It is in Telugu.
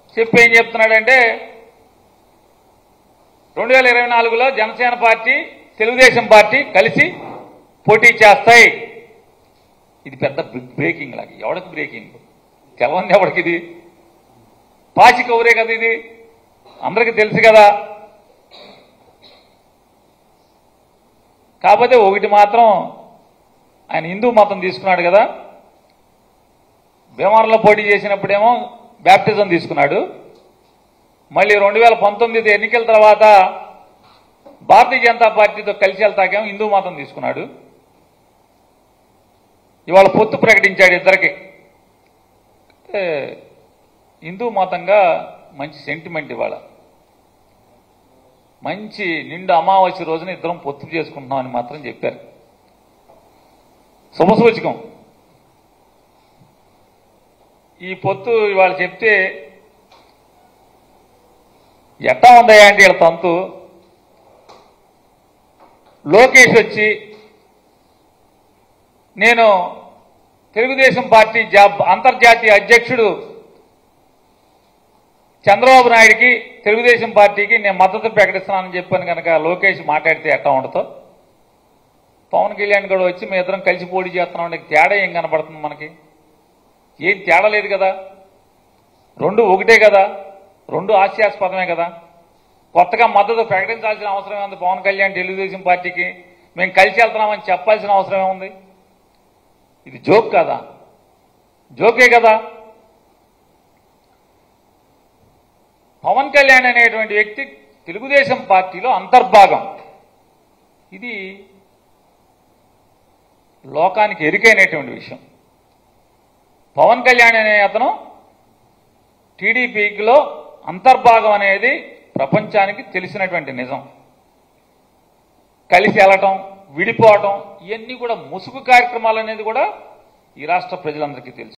చెప్పి ఏం చెప్తున్నాడంటే రెండు వేల ఇరవై నాలుగులో జనసేన పార్టీ తెలుగుదేశం పార్టీ కలిసి పోటీ చేస్తాయి ఇది పెద్ద బ్రేక్- బ్రేకింగ్ లాగా ఎవడికి బ్రేకింగ్ తెలవంది ఎవడికి ఇది పాచి కౌరే కదా ఇది అందరికీ తెలుసు కదా కాకపోతే ఒకటి మాత్రం ఆయన హిందూ మతం తీసుకున్నాడు కదా భీమవరంలో పోటీ చేసినప్పుడేమో బ్యాప్టిజం తీసుకున్నాడు మళ్ళీ రెండు వేల పంతొమ్మిది ఎన్నికల తర్వాత భారతీయ జనతా పార్టీతో కలిసి వెళ్తాకేమో హిందూ మతం తీసుకున్నాడు ఇవాళ పొత్తు ప్రకటించాడు ఇద్దరికి అంటే హిందూ మతంగా మంచి సెంటిమెంట్ ఇవాళ మంచి నిండు అమావాస్య రోజున ఇద్దరం పొత్తు చేసుకుంటున్నామని మాత్రం చెప్పారు శుభసూచకం ఈ పొత్తు ఇవాళ చెప్తే ఎట్టా ఉందయ్యా అంటే వీళ్ళ తంతు లోకేష్ వచ్చి నేను తెలుగుదేశం పార్టీ జాబ్ అంతర్జాతీయ అధ్యక్షుడు చంద్రబాబు నాయుడికి తెలుగుదేశం పార్టీకి నేను మద్దతు ప్రకటిస్తున్నానని చెప్పాను కనుక లోకేష్ మాట్లాడితే ఎట్టా ఉండదు పవన్ కళ్యాణ్ కూడా వచ్చి మీ ఇద్దరం కలిసి పోటీ చేస్తున్నాం అంటే తేడా ఏం కనబడుతుంది మనకి ఏం తేడా లేదు కదా రెండు ఒకటే కదా రెండు హాస్యాస్పదమే కదా కొత్తగా మద్దతు ప్రకటించాల్సిన అవసరం ఉంది పవన్ కళ్యాణ్ తెలుగుదేశం పార్టీకి మేము కలిసి వెళ్తున్నామని చెప్పాల్సిన అవసరం ఏముంది ఇది జోక్ కదా జోకే కదా పవన్ కళ్యాణ్ అనేటువంటి వ్యక్తి తెలుగుదేశం పార్టీలో అంతర్భాగం ఇది లోకానికి ఎరికైనటువంటి విషయం పవన్ కళ్యాణ్ అనే అతను టీడీపీలో అంతర్భాగం అనేది ప్రపంచానికి తెలిసినటువంటి నిజం కలిసి వెళ్ళటం విడిపోవటం ఇవన్నీ కూడా ముసుగు కార్యక్రమాలు అనేది కూడా ఈ రాష్ట్ర ప్రజలందరికీ తెలుసు